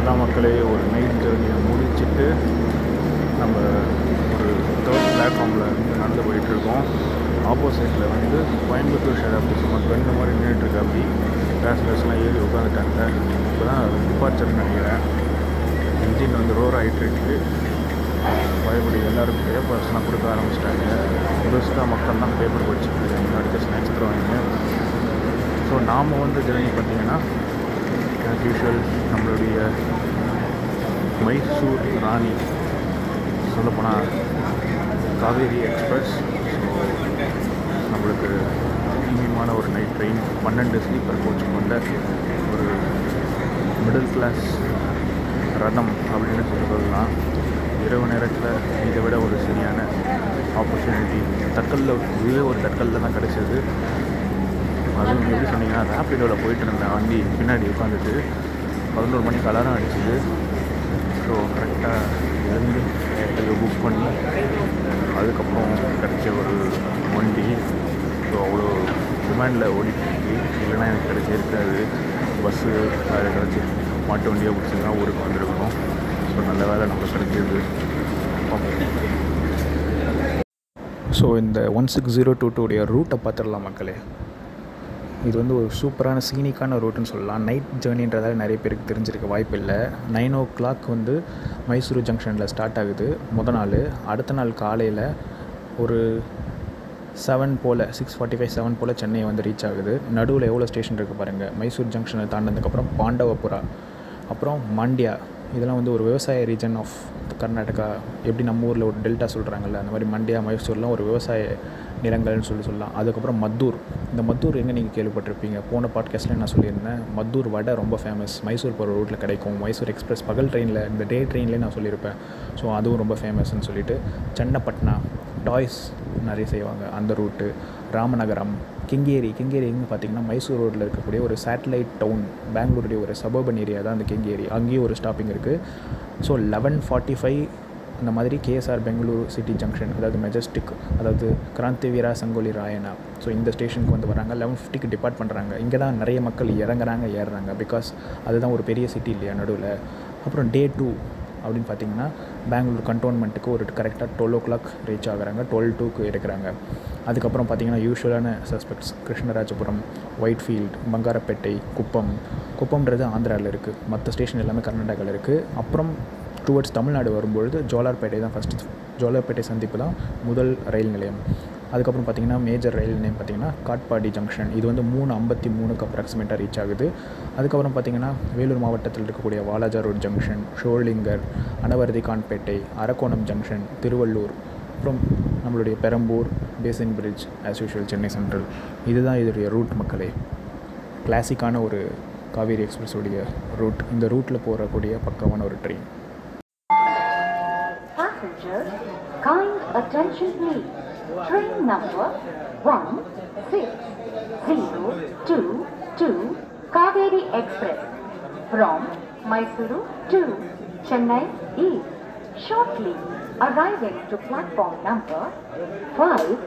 அதான் மக்களே ஒரு நைட் ஜேர்னியை முடிச்சுட்டு நம்ம ஒரு தேர்ட் பிளாட்ஃபார்மில் இருந்து நடந்து போயிட்டுருக்கோம் ஆப்போசிட்டில் வந்து கோயம்புத்தூர் ஷேர் ஆஃபீஸ் சும்மா பெண்ணு மாதிரி நின்றுட்டுருக்கு அப்படி பேசஞ்சர்ஸ்லாம் ஏறி உட்காந்துட்டாங்க இப்போ தான் டிபார்ச்சர்னு நினைக்கிறேன் இன்ஜின் வந்து ரோர் ஆகிட்டு இருக்கு பயப்படி எல்லோரும் பேப்பர்ஸ்லாம் கொடுக்க ஆரம்பிச்சிட்டாங்க புதுசாக மக்கள் தான் பேப்பர் படிச்சுட்டு இருக்காங்க அடுத்த ஸ்நாக்ஸ் தருவாங்க ஸோ நாம் வந்து ஜேர்னி பார்த்தீங்கன்னா ஆஸ் யூஷுவல் நம்மளுடைய மைசூர் ராணி சொல்லப்போனால் காவேரி எக்ஸ்பிரஸ் ஸோ நம்மளுக்கு ப்ரீமியமான ஒரு நைட் ட்ரெயின் பன்னெண்டு ஸ்லீப்பர் கோச் கொண்ட ஒரு மிடில் கிளாஸ் ரதம் அப்படின்னு சொல்லி சொல்லலாம் இரவு நேரத்தில் இதை விட ஒரு சரியான ஆப்பர்ச்சுனிட்டி தட்கலில் இதுவே ஒரு தட்கலில் தான் கிடைச்சது அதுவும் எப்படி சொன்னீங்கன்னா ரேப்பிடோவில் போயிட்டு இருந்தேன் வண்டி பின்னாடி உட்காந்துட்டு பதினோரு மணிக்கு அலாரம் அடிச்சுது ஸோ கரெக்டாக இருந்து இடத்துக்கு புக் பண்ணி அதுக்கப்புறம் கிடைச்ச ஒரு வண்டி ஸோ அவ்வளோ டிமாண்டில் ஓடிட்டுருக்கு இல்லைன்னா எனக்கு கிடைச்சே இருக்காது பஸ்ஸு வேறு கிடச்சி மாட்டு வண்டியாக பிடிச்சி தான் ஊருக்கு வந்திருக்கணும் ஸோ நல்ல வேலை நமக்கு கிடைக்கிது ஸோ இந்த ஒன் சிக்ஸ் ஜீரோ டூ டூடைய ரூட்டை பார்த்துடலாம் மக்களே இது வந்து ஒரு சூப்பரான சீனிக்கான ரூட்டுன்னு சொல்லலாம் நைட் ஜேர்னின்றதால நிறைய பேருக்கு தெரிஞ்சிருக்க வாய்ப்பு இல்லை நைன் ஓ கிளாக் வந்து மைசூரு ஜங்ஷனில் ஸ்டார்ட் ஆகுது முத நாள் அடுத்த நாள் காலையில் ஒரு செவன் போல் சிக்ஸ் ஃபார்ட்டி ஃபைவ் செவன் போல் சென்னை வந்து ரீச் ஆகுது நடுவில் எவ்வளோ ஸ்டேஷன் இருக்குது பாருங்கள் மைசூர் ஜங்ஷனை தாண்டினதுக்கப்புறம் பாண்டவபுரா அப்புறம் மாண்டியா இதெல்லாம் வந்து ஒரு விவசாய ரீஜன் ஆஃப் கர்நாடகா எப்படி நம்ம ஊரில் ஒரு டெல்டா சொல்கிறாங்கல்ல அந்த மாதிரி மண்டியா மைசூர்லாம் ஒரு விவசாய நிலங்கள்னு சொல்லி சொல்லலாம் அதுக்கப்புறம் மத்தூர் இந்த மத்தூர் எங்கே நீங்கள் கேள்விப்பட்டிருப்பீங்க போன பாட்காஸ்ட்டில் நான் சொல்லியிருந்தேன் மத்தூர் வடை ரொம்ப ஃபேமஸ் மைசூர் போகிற ரூட்டில் கிடைக்கும் மைசூர் எக்ஸ்பிரஸ் பகல் ட்ரெயினில் இந்த டே ட்ரெயின்லேயே நான் சொல்லியிருப்பேன் ஸோ அதுவும் ரொம்ப ஃபேமஸ்ன்னு சொல்லிட்டு சென்னப்பட்னா டாய்ஸ் நிறைய செய்வாங்க அந்த ரூட்டு ராமநகரம் கெங்கேரி கெங்கேரி எங்கே பார்த்தீங்கன்னா மைசூர் ரோட்டில் இருக்கக்கூடிய ஒரு சேட்டலைட் டவுன் பெங்களூருடைய ஒரு சபர்பன் ஏரியா தான் அந்த கெங்கேரி அங்கேயும் ஒரு ஸ்டாப்பிங் இருக்குது ஸோ லெவன் ஃபார்ட்டி ஃபைவ் அந்த மாதிரி கேஎஸ்ஆர் பெங்களூரு சிட்டி ஜங்ஷன் அதாவது மெஜஸ்டிக் அதாவது கிராந்திவீரா சங்கோலி ராயனா ஸோ இந்த ஸ்டேஷனுக்கு வந்து வராங்க லெவன் ஃபிஃப்டிக்கு டிபார்ட் பண்ணுறாங்க இங்கே தான் நிறைய மக்கள் இறங்குறாங்க ஏறுறாங்க பிகாஸ் அதுதான் ஒரு பெரிய சிட்டி இல்லையா நடுவில் அப்புறம் டே டூ அப்படின்னு பார்த்தீங்கன்னா பெங்களூர் கண்டோன்மெண்ட்டுக்கு ஒரு கரெக்டாக டுவெல் ஓ கிளாக் ரீச் ஆகுறாங்க டுவெல் டூக்கு இருக்கிறாங்க அதுக்கப்புறம் பார்த்தீங்கன்னா யூஸ்வலான சஸ்பெக்ட்ஸ் கிருஷ்ணராஜபுரம் ஒயிட்ஃபீல்ட் பங்காரப்பேட்டை குப்பம் குப்பம்ன்றது ஆந்திராவில் இருக்குது மற்ற ஸ்டேஷன் எல்லாமே கர்நாடகாவில் இருக்குது அப்புறம் டுவர்ட்ஸ் தமிழ்நாடு வரும்பொழுது ஜோலார்பேட்டை தான் ஃபஸ்ட்டு ஜோலார்பேட்டை சந்திப்பு தான் முதல் ரயில் நிலையம் அதுக்கப்புறம் பார்த்திங்கன்னா மேஜர் ரயில் நிலையம் பார்த்திங்கன்னா காட்பாடி ஜங்ஷன் இது வந்து மூணு ஐம்பத்தி மூணுக்கு அப்ராக்சிமேட்டாக ரீச் ஆகுது அதுக்கப்புறம் பார்த்திங்கன்னா வேலூர் மாவட்டத்தில் இருக்கக்கூடிய Walajah road junction Sholinghur Anavardhi Khanpet Arakkonam junction Tiruvallur அப்புறம் நம்மளுடைய பெரம்பூர் பேசின் பிரிட்ஜ் ஆஸ் யூஷுவல் சென்னை சென்ட்ரல் இதுதான் இதோடைய ரூட் மக்களே கிளாசிக்கான ஒரு காவேரி எக்ஸ்பிரஸோடைய ரூட் இந்த ரூட்டில் போகக்கூடிய பக்கமான ஒரு train Passengers, kind attention please. Train number 160222 Kaveri Express from Mysuru to Chennai is shortly arriving to platform number 5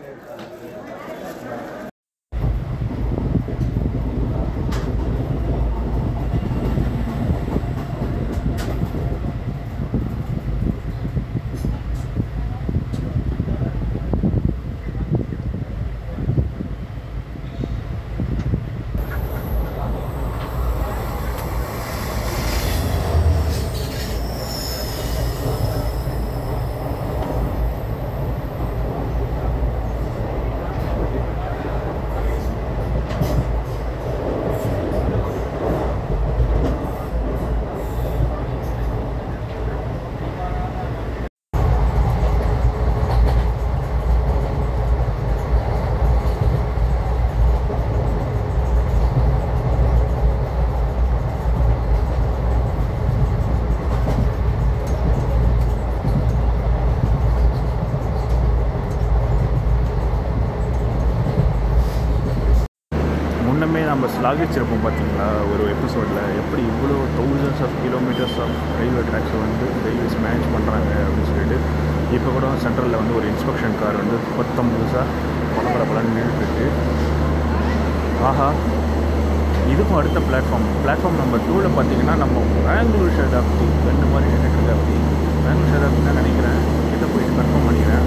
முன்னமே நம்ம ஸ்லாகிச்சிருப்போம் பார்த்தீங்களா ஒரு எபிசோடில் எப்படி இவ்வளோ thousands of kilometres of railway ட்ராக்ஸை வந்து ரயில்வேஸ் மேனேஜ் பண்ணுறாங்க அப்படின்னு சொல்லிட்டு இப்போ கூட சென்ட்ரலில் வந்து ஒரு இன்ஸ்பெக்ஷன் கார் வந்து பத்தொம்பதுசாக பல பல பலன்னு நின்றுட்டுருக்கு ஆஹா இதுக்கும் அடுத்த பிளாட்ஃபார்ம் பிளாட்ஃபார்ம் நம்பர் டூவில் பார்த்தீங்கன்னா நம்ம பெங்களூர் ஷதாப்தி ரெண்டு மாதிரி நின்றுட்டு அப்படி பெங்களூர் ஷதாப்தி தான் நினைக்கிறேன் கிட்ட போயிட்டு கன்ஃபார்ம் பண்ணிக்கிறேன்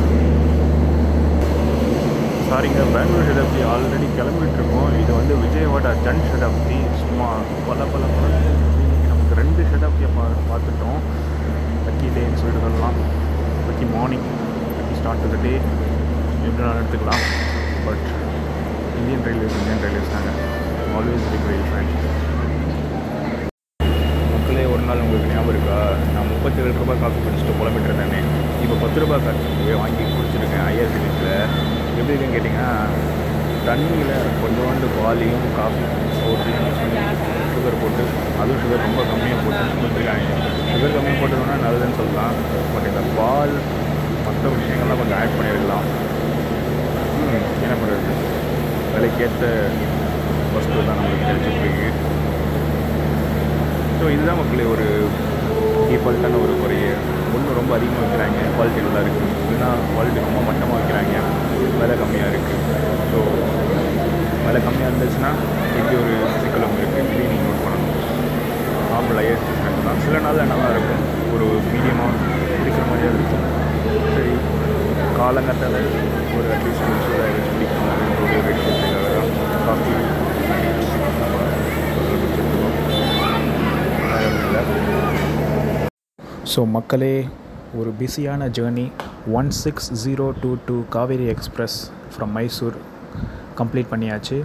சாரிங்க பெங்களூர் ஷதாப்தி ஆல்ரெடி கிளம்பிட்டு இருக்கோம் இது வந்து விஜயவாடா ஜன் ஷதாப்தி சும்மா பல பல பல இன்னைக்கு நமக்கு ரெண்டு ஷதாப்தியை பா பார்த்துட்டோம் லக்கி டேன்னு சொல்லிட்டு சொல்லலாம் lucky morning lucky start the day எப்படி வேணாலும் எடுத்துக்கலாம் but Indian railways Indian railways தாங்க ஆல்வேஸ் பிக் ரயில் ஃப்ரெண்ட் மக்களே ஒரு நாள் உங்களுக்கு ஞாபகம் இருக்கா நான் முப்பத்தி ஏழு ரூபாய் காஃபி குடிச்சிட்டு புலம்பிட்டு இருந்தேனே இப்போ பத்து ரூபாய் காஃபி வாங்கி குடிச்சிருக்கேன் ஐஆர்சிடிஸில் எப்படி இருக்குன்னு கேட்டிங்கன்னா தண்ணியில் கொஞ்சோண்டு பாலையும் காஃபி பவுடரையும் மிக்ஸ் பண்ணி சுகர் போட்டு அதுவும் சுகர் ரொம்ப கம்மியாக போட்டு கொடுத்துருக்காங்க சுகர் கம்மியாக போட்டதுன்னா நல்லதுன்னு சொல்லலாம் பட் இந்த பால் மற்ற விஷயங்கள்லாம் கொஞ்சம் ஆட் பண்ணியிருக்கலாம் ம், என்ன பண்ணுறது விலைக்கேற்ற வஸ்து தான் நம்மளுக்கு கிடைச்சிட்ருக்கு ஸோ இதுதான் மக்களே ஒரு டிஃபால்ட்டான ஒரு குறைய ஒன்று ரொம்ப அதிகமாக வைக்கிறாங்க குவாலிட்டி நல்லா இருக்குது இல்லைன்னா குவாலிட்டி ரொம்ப மட்டமாக வைக்கிறாங்க விலை கம்மியாக இருக்குது ஸோ விலை கம்மியாக இருந்துச்சுன்னா இப்படி ஒரு சிக்கலும் இருக்குது இதையும் நீங்கள் நோட் பண்ணணும் நார்மல் ஐஎஸ் தான் சில நாளில் நல்லா இருக்கும் ஒரு மீடியமாக பிடிக்கிற மாதிரியே இருக்கும் சரி காலங்கத்தில் ஒரு அட்லீஸ்ட் ஒரு சூடாக வச்சு பிடிக்கணும் அப்படின்ற ஒரு விஷயத்துக்காக தான் காஃபி நம்ம குடிச்சிருக்கோம் ஸோ மக்களே ஒரு பிஸியான journey one six zero two two Kaveri express from Mysore complete பண்ணியாச்சு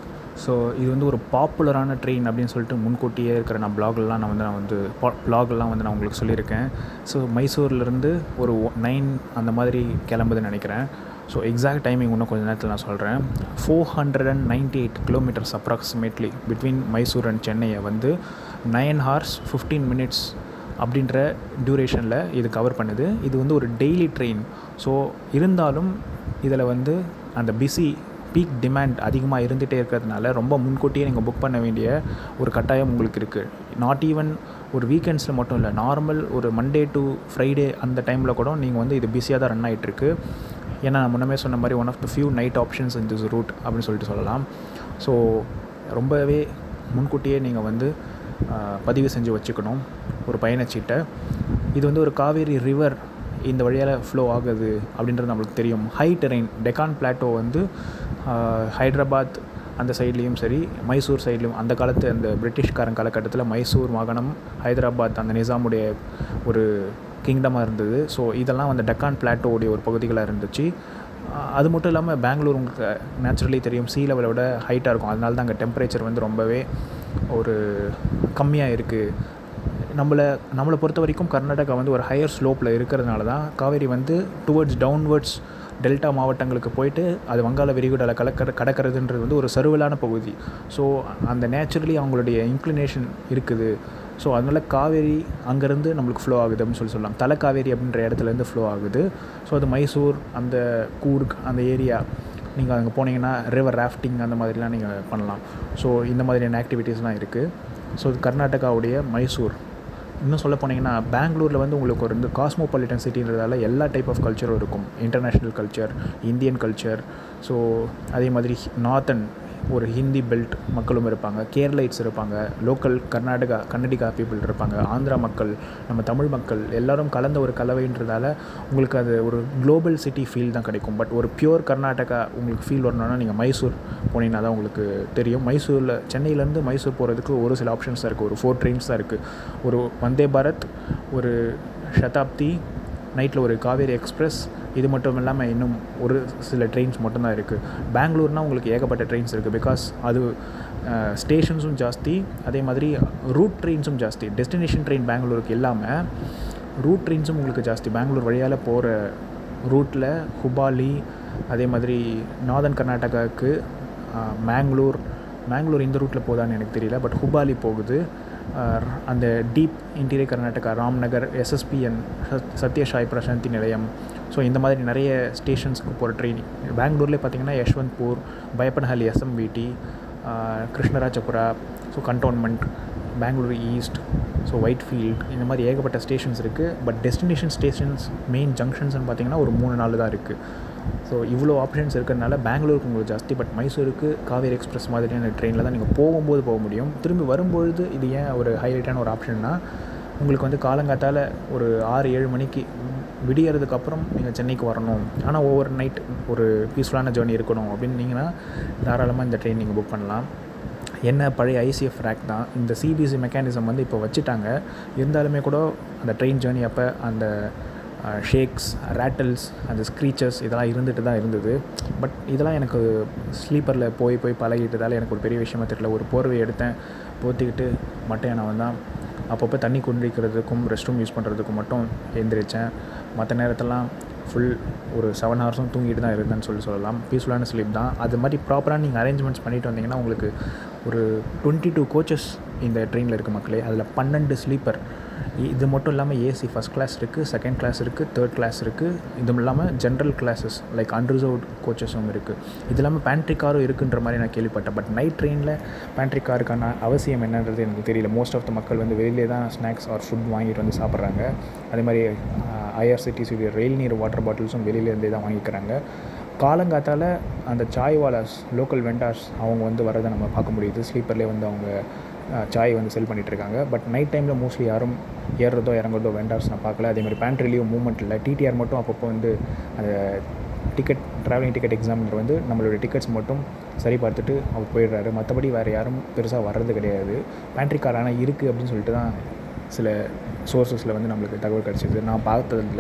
ஸோ இது வந்து ஒரு பாப்புலரான ட்ரெயின் அப்படின்னு சொல்லிட்டு முன்கூட்டியே இருக்கிற நான் பிளாக்லாம் நான் வந்து நான் வந்து பிளாக்லாம் வந்து நான் உங்களுக்கு சொல்லியிருக்கேன் ஸோ மைசூர்லேருந்து ஒரு நைன் அந்த மாதிரி கிளம்புதுன்னு நினைக்கிறேன் ஸோ எக்ஸாக்ட் டைமிங் இன்னும் கொஞ்சம் நேரத்தில் நான் சொல்கிறேன் four hundred and ninety eight kilometres approximately between Mysore and சென்னையை வந்து நைன் ஹார்ஸ் ஃபிஃப்டீன் மினிட்ஸ் அப்படின்ற டியூரேஷனில் இது கவர் பண்ணுது இது வந்து ஒரு டெய்லி ட்ரெயின் ஸோ இருந்தாலும் இதில் வந்து அந்த பிஸி பீக் டிமாண்ட் அதிகமாக இருந்துகிட்டே இருக்கிறதுனால ரொம்ப முன்கூட்டியே நீங்கள் புக் பண்ண வேண்டிய ஒரு கட்டாயம் உங்களுக்கு இருக்குது நாட் ஈவன் ஒரு வீக்கெண்ட்ஸில் மட்டும் இல்லை நார்மல் ஒரு மண்டே டு ஃப்ரைடே அந்த டைமில் கூட நீங்கள் வந்து இது பிஸியாக தான் ரன் ஆகிட்டுருக்கு ஏன்னா நான் முன்னமே சொன்ன மாதிரி one of the few night options in this route அப்படின்னு சொல்லிட்டு சொல்லலாம் ஸோ ரொம்பவே முன்கூட்டியே நீங்கள் வந்து ஆஹ், பதிவு செஞ்சு வச்சுக்கணும் ஒரு பயணச்சீட்டை இது வந்து ஒரு காவேரி ரிவர் இந்த வழியால் ஃப்ளோ ஆகுது அப்படின்றது நம்மளுக்கு தெரியும் ஹை டெரைன் டெக்கான் பிளாட்டோ வந்து ஆஹ், ஹைதராபாத் அந்த சைட்லேயும் சரி மைசூர் சைட்லேயும் அந்த காலத்து அந்த பிரிட்டிஷ்காரன் காலகட்டத்தில் மைசூர் மாகாணம் ஹைதராபாத் அந்த நிசாமுடைய ஒரு கிங்டமாக இருந்தது ஸோ இதெல்லாம் வந்து டெக்கான் பிளாட்டோவுடைய ஒரு பகுதிகளாக இருந்துச்சு ஆஹ் அது மட்டும் இல்லாமல் பெங்களூர் உங்களுக்கு நேச்சுரலி தெரியும் சீ லெவலை விட ஹைட்டாக இருக்கும் அதனால தான் அங்கே டெம்பரேச்சர் வந்து ரொம்பவே ஒரு கம்மியாக இருக்குது நம்மளை நம்மளை பொறுத்த வரைக்கும் கர்நாடகா வந்து ஒரு ஹையர் ஸ்லோப்பில் இருக்கிறதுனால தான் காவேரி வந்து டுவர்ட்ஸ் டவுன்வர்ட்ஸ் டெல்டா மாவட்டங்களுக்கு போயிட்டு அது வங்காள விரிகுடாவில் கலக்கிற கடக்கிறதுன்றது வந்து ஒரு சருவலான பகுதி ஸோ அந்த நேச்சுரலி அவங்களுடைய இன்க்ளினேஷன் இருக்குது ஸோ அதனால் காவேரி அங்கேருந்து நம்மளுக்கு ஃப்ளோ ஆகுது அப்படின்னு சொல்லி சொல்லலாம் தலை காவேரி அப்படின்ற இடத்துலேருந்து ஃப்ளோ ஆகுது ஸோ அது மைசூர் அந்த கூர்க் அந்த ஏரியா நீங்கள் அங்கே போனீங்கன்னா ரிவர் ராஃப்டிங் அந்த மாதிரிலாம் நீங்கள் பண்ணலாம் ஸோ இந்த மாதிரியான ஆக்டிவிட்டீஸ்லாம் இருக்குது ஸோ இது கர்நாடகாவுடைய மைசூர் இன்னும் சொல்ல போனீங்கன்னா பெங்களூரில் வந்து உங்களுக்கு ஒரு இந்த காஸ்மோபாலிட்டன் சிட்டின்றதால எல்லா டைப் ஆஃப் கல்ச்சரும் இருக்கும் international culture Indian culture so அதே மாதிரி நார்த்தன் ஒரு ஹிந்தி பெல்ட் மக்களும் இருப்பாங்க கேரளைட்ஸ் இருப்பாங்க லோக்கல் கர்நாடகா கன்னடிகா பீப்புள் இருப்பாங்க ஆந்திரா மக்கள் நம்ம தமிழ் மக்கள் எல்லாரும் கலந்த ஒரு கலவைன்றதால உங்களுக்கு அது ஒரு குளோபல் சிட்டி ஃபீல் தான் கிடைக்கும் பட் ஒரு பியூர் கர்நாடகா உங்களுக்கு ஃபீல் வரணும்னா நீங்கள் மைசூர் போனீங்கன்னா தான் உங்களுக்கு தெரியும் மைசூரில் சென்னையிலேருந்து மைசூர் போகிறதுக்கு ஒரு சில ஆப்ஷன்ஸ் தான் இருக்குது ஒரு ஃபோர் ட்ரெயின்ஸ் தான் இருக்குது ஒரு வந்தே பாரத் ஒரு சதாப்தி நைட்டில் ஒரு காவேரி எக்ஸ்பிரஸ் இது மட்டும் இல்லாமல் இன்னும் ஒரு சில ட்ரெயின்ஸ் மட்டும்தான் இருக்குது பெங்களூர்னால் உங்களுக்கு ஏகப்பட்ட ட்ரெயின்ஸ் இருக்குது பிகாஸ் அது ஸ்டேஷன்ஸும் ஜாஸ்தி அதே மாதிரி ரூட் ட்ரெயின்ஸும் ஜாஸ்தி டெஸ்டினேஷன் ட்ரெயின் பெங்களூருக்கு இல்லாமல் ரூட் ட்ரெயின்ஸும் உங்களுக்கு ஜாஸ்தி பெங்களூர் வழியால் போகிற ரூட்டில் ஹுபாலி அதே மாதிரி நார்தன் கர்நாடகாவுக்கு மேங்களூர் மேங்களூர் இந்த ரூட்டில் போதான்னு எனக்கு தெரியல பட் ஹுபாலி போகுது அஹ் அந்த deep interior Karnataka Ramnagar SSPN Sathya Sai Prashanti Nilayam so இந்த மாதிரி நிறைய ஸ்டேஷன்ஸ்க்கு போகிற ட்ரெயின் பெங்களூர்லேயே பார்த்தீங்கன்னா Yeshwanthpur Baiyappanahalli SMVT Krishnarajapura so cantonment Bangalore east so Whitefield இந்த மாதிரி ஏகப்பட்ட ஸ்டேஷன்ஸ் இருக்குது பட் டெஸ்டினேஷன் ஸ்டேஷன்ஸ் மெயின் ஜங்ஷன்ஸ்னு பார்த்தீங்கன்னா ஒரு மூணு நாலு தான் இருக்குது ஸோ இவ்வளோ ஆப்ஷன்ஸ் இருக்கிறதுனால பெங்களூருக்கு உங்களுக்கு ஜாஸ்தி பட் மைசூருக்கு காவேரி எக்ஸ்பிரஸ் மாதிரியான ட்ரெயினில் தான் நீங்கள் போகும்போது போக முடியும் திரும்பி வரும்பொழுது இது ஏன் ஒரு ஹைலைட்டான ஒரு ஆப்ஷன்னா உங்களுக்கு வந்து காலங்காத்தால் ஒரு ஆறு ஏழு மணிக்கு விடியறதுக்கு அப்புறம் நீங்கள் சென்னைக்கு வரணும் ஆனால் ஓவர் நைட் ஒரு பீஸ்ஃபுல்லான ஜேர்னி இருக்கணும் அப்படின்னீங்கன்னா தாராளமாக இந்த ட்ரெயின் நீங்கள் புக் பண்ணலாம் என்ன பழைய ஐசிஎஃப் ரேக் தான் இந்த சிபிசி மெக்கானிசம் வந்து இப்போ வச்சுட்டாங்க இருந்தாலுமே கூட அந்த ட்ரெயின் ஜேர்னி அப்போ அந்த ஷேக்ஸ் ரேட்டல்ஸ் அந்த ஸ்க்ரீச்சர்ஸ் இதெல்லாம் இருந்துட்டு தான் இருந்தது பட் இதெல்லாம் எனக்கு ஸ்லீப்பரில் போய் போய் பழகிட்டதால் எனக்கு ஒரு பெரிய விஷயமா தெரியல ஒரு போர்வை எடுத்தேன் போத்திக்கிட்டு மட்டையை நான் வந்தான் அப்பப்போ தண்ணி குண்டிக்கிறதுக்கும் ரெஸ்ட் ரூம் யூஸ் பண்ணுறதுக்கும் மட்டும் எழுந்திரிச்சேன் மற்ற நேரத்தெல்லாம் ஃபுல் ஒரு செவன் ஹவர்ஸும் தூங்கிட்டு தான் இருந்தேன்னு சொல்லி சொல்லலாம் பீஸ்ஃபுல்லான ஸ்லீப் தான் அது மாதிரி ப்ராப்பராக நீங்கள் அரேஞ்ச்மெண்ட்ஸ் பண்ணிட்டு வந்தீங்கன்னா உங்களுக்கு ஒரு டுவெண்ட்டி டூ கோச்சஸ் இந்த ட்ரெயினில் இருக்குது மக்களே அதில் பன்னெண்டு ஸ்லீப்பர் இது மட்டும் இல்லாமல் ஏசி ஃபஸ்ட் கிளாஸ் இருக்குது செகண்ட் கிளாஸ் இருக்குது தேர்ட் கிளாஸ் இருக்குது இதுவும் இல்லாமல் ஜென்ரல் கிளாஸஸ் லைக் அன்ரிசர்வ்ட் கோச்சஸும் இருக்குது இது இல்லாமல் பேண்ட்ரி காரும் இருக்குன்ற மாதிரி நான் கேள்விப்பட்டேன் பட் நைட் ட்ரெயினில் பேண்ட்ரி காருக்கான அவசியம் என்னன்றது எனக்கு தெரியல மோஸ்ட் ஆஃப் த மக்கள் வந்து வெளியிலே தான் ஸ்நாக்ஸ் ஆர் ஃபுட் வாங்கிட்டு வந்து சாப்பிட்றாங்க அதே மாதிரி ஐஆர்சிடிசியுடைய ரெயில் நீர் வாட்டர் பாட்டில்ஸும் வெளியிலேருந்தே தான் வாங்கிக்கிறாங்க காலங்காத்தால் அந்த சாய் வாலாஸ் லோக்கல் வெண்டார்ஸ் அவங்க வந்து வரதை நம்ம பார்க்க முடியுது ஸ்லீப்பர்லேயே வந்து அவங்க சாய் வந்து செல் பண்ணிகிட்ருக்காங்க பட் நைட் டைமில் மோஸ்ட்லி யாரும் ஏறுறதோ இறங்குறதோ வெண்டார்ஸ் நான் பார்க்கல அதேமாதிரி பேண்ட்ரிலையும் மூவ்மெண்ட் இல்லை டிடிஆர் மட்டும் அப்பப்போ வந்து அந்த டிக்கெட் ட்ராவலிங் டிக்கெட் எக்ஸாமினர் வந்து நம்மளோட டிக்கெட்ஸ் மட்டும் சரி பார்த்துட்டு அவர் போயிடுறாரு மற்றபடி வேறு யாரும் பெருசாக வர்றது கிடையாது பேண்ட்ரி கார் ஆனால் இருக்குது அப்படின்னு சொல்லிட்டு தான் சில சோர்ஸஸில் வந்து நம்மளுக்கு தகவல் கிடச்சிது நான் பார்த்ததில்ல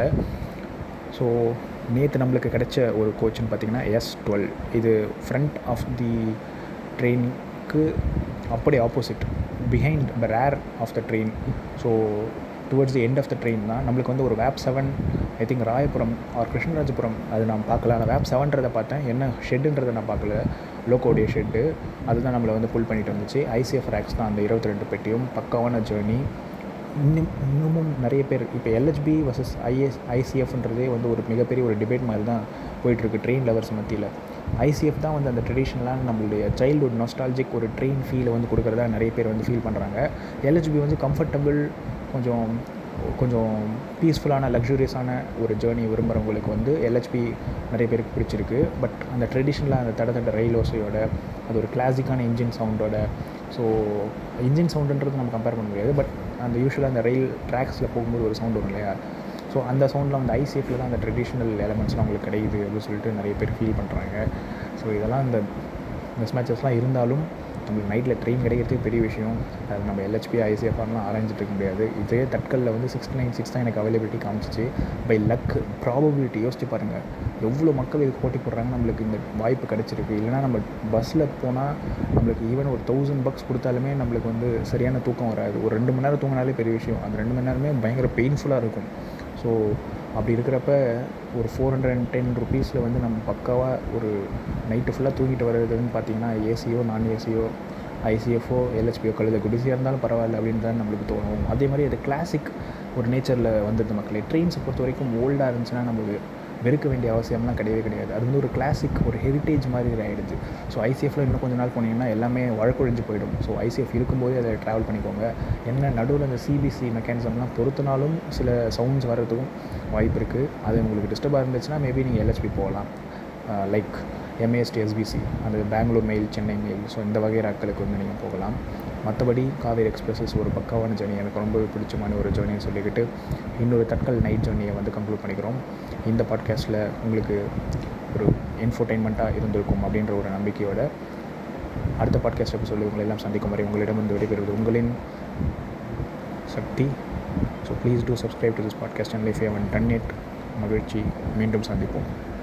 ஸோ நேற்று நம்மளுக்கு கிடைச்ச ஒரு கோச்சுன்னு பார்த்தீங்கன்னா எஸ் டுவெல் இது ஃப்ரண்ட் ஆஃப் தி ட்ரெயினுக்கு அப்படியே opposite behind the rear of the train so towards the end of the train தான் நம்மளுக்கு வந்து ஒரு வேப் seven I think Royapuram or Krishnarajapuram அது நான் பார்க்கல ஆனால் வேப் செவன்றதை பார்த்தேன் என்ன ஷெட்டுன்றதை நான் பார்க்கல லோக்கோடைய ஷெட்டு அதுதான் நம்மளை வந்து புல் பண்ணிட்டு வந்துச்சு ஐசிஎஃப் ரேக்ஸ் தான் அந்த இருபத்தி ரெண்டு பெட்டியும் பக்காவான ஜேர்னி இன்னும் இன்னமும் நிறைய பேர் இப்போ எல்ஹெச்பி வர்சஸ் ஐஎஸ் ஐசிஎஃப்ன்றதே வந்து ஒரு மிகப்பெரிய ஒரு டிபேட் மாதிரி தான் போயிட்டுருக்கு ட்ரெயின் லவர்ஸ் மத்தியில் ஐசிஎஃப் தான் வந்து அந்த ட்ரெடிஷ்னலான நம்மளுடைய சைல்டுஹுட் நாஸ்டாலஜிக் ஒரு ட்ரெயின் ஃபீலை வந்து கொடுக்குறதா நிறைய பேர் வந்து ஃபீல் பண்ணுறாங்க எல்ஹெச்பி வந்து கம்ஃபர்டபுள் கொஞ்சம் கொஞ்சம் பீஸ்ஃபுல்லான லக்ஸூரியஸான ஒரு ஜேர்னி விரும்புகிறவங்களுக்கு வந்து எல்ஹெச்பி நிறைய பேருக்கு பிடிச்சிருக்கு பட் அந்த ட்ரெடிஷ்னலாக அந்த தட தட ரயில் ஓசையோட அது ஒரு கிளாசிக்கான இன்ஜின் சவுண்டோட ஸோ இன்ஜின் சவுண்டுன்றது நம்ம கம்பேர் பண்ண முடியாது பட் அந்த யூஸ்வலாக அந்த ரயில் ட்ராக்ஸில் போகும்போது ஒரு சவுண்ட் வரும் இல்லையா ஸோ அந்த சவுண்டில் வந்து ஐசிஎஃப்பில் தான் அந்த ட்ரெடிஷ்னல் எலமெண்ட்ஸ்லாம் உங்களுக்கு கிடைக்குது அப்படின்னு சொல்லிட்டு நிறைய பேர் ஃபீல் பண்ணுறாங்க ஸோ இதெல்லாம் இந்த மிஸ் மேட்சஸ்லாம் இருந்தாலும் நம்மளுக்கு நைட்டில் ட்ரெயின் கிடைக்கிறதுக்கு பெரிய விஷயம் அது நம்ம எல்ஹெச்பி ஐசிஎஃப்ஆர்லாம் ஆராய்ஞ்சிட்டு இருக்க முடியாது இதே தட்கலில் வந்து சிக்ஸ்டி நைன் சிக்ஸ் தான் எனக்கு அவைலபிலிட்டி காமிச்சிச்சு பை லக் ப்ராபபிலிட்டி யோசிச்சு பாருங்கள் எவ்வளோ மக்கள் இதுக்கு போட்டி போடுறாங்க நம்மளுக்கு இந்த வாய்ப்பு கிடச்சிருக்கு இல்லைனா நம்ம பஸ்ஸில் போனால் நம்மளுக்கு ஈவன் ஒரு தௌசண்ட் பக்ஸ் கொடுத்தாலுமே நம்மளுக்கு வந்து சரியான தூக்கம் வராது ஒரு ரெண்டு மணி நேரம் தூங்கினாலே பெரிய விஷயம் அந்த ரெண்டு மணி நேரமே பயங்கர பெயின்ஃபுல்லாக இருக்கும் ஸோ அப்படி இருக்கிறப்ப ஒரு ஃபோர் ஹண்ட்ரட் அண்ட் டென் ருபீஸில் வந்து நம்ம பக்காவாக ஒரு நைட்டு ஃபுல்லாக தூங்கிட்டு வர்றதுன்னு பார்த்தீங்கன்னா ஏசியோ நான் ஏசியோ ஐசிஎஃப்ஓ எல்ஹெச்பிஓ கழுத குடிசியாக இருந்தாலும் பரவாயில்ல அப்படின்னு தான் நம்மளுக்கு தோணும் அதே மாதிரி அது கிளாசிக் ஒரு நேச்சரில் வந்துடுது மக்களே ட்ரெயின்ஸை பொறுத்த வரைக்கும் ஓல்டாக இருந்துச்சுன்னா நம்மளுக்கு வெறுக்க வேண்டிய அவசியம்லாம் கிடையவே கிடையாது அது வந்து ஒரு கிளாசிக் ஒரு ஹெரிட்டேஜ் மாதிரி ஆகிடுது ஸோ ஐசிஎஃப்ல இன்னும் கொஞ்ச நாள் போனீங்கன்னா எல்லாமே வழக்கொழிஞ்சு போயிடும் ஸோ ஐசிஎஃப் இருக்கும்போதே அதை ட்ராவல் பண்ணிக்கோங்க என்ன நடுவில் அந்த சிபிசி மெக்கானிசம்லாம் பொறுத்தனாலும் சில சவுண்ட்ஸ் வர்றதுக்கும் வாய்ப்பு இருக்குது அது உங்களுக்கு டிஸ்டர்பாக இருந்துச்சுன்னா மேபி நீங்கள் எல்ஹெச்பி போகலாம் லைக் எம்ஏஎஸ்டி எஸ்பிசி அது Bangalore mail Chennai mail so இந்த வகை ராக்களுக்கு வந்து நீங்கள் போகலாம் மற்றபடி காவேரி எக்ஸ்பிரஸஸ் ஒரு பக்காவான ஜேர்னி எனக்கு ரொம்பவே பிடிச்சமான ஒரு ஜேர்னின்னு சொல்லிக்கிட்டு இன்னொரு தட்கல் நைட் ஜேர்னியை வந்து கன்க்ளூட் பண்ணிக்கிறோம் இந்த பாட்காஸ்ட்டில் உங்களுக்கு ஒரு என்டர்டெயின்மெண்ட்டாக இருந்திருக்கும் அப்படின்ற ஒரு நம்பிக்கையோட அடுத்த பாட்காஸ்ட் எபிசோடில் உங்களை எல்லாம் சந்திக்கும் வரை உங்களிடமிருந்து விடைபெறுவது உங்களின் Sakthi so please do subscribe to this podcast and life haven done it மகிழ்ச்சி மீண்டும் சந்திப்போம்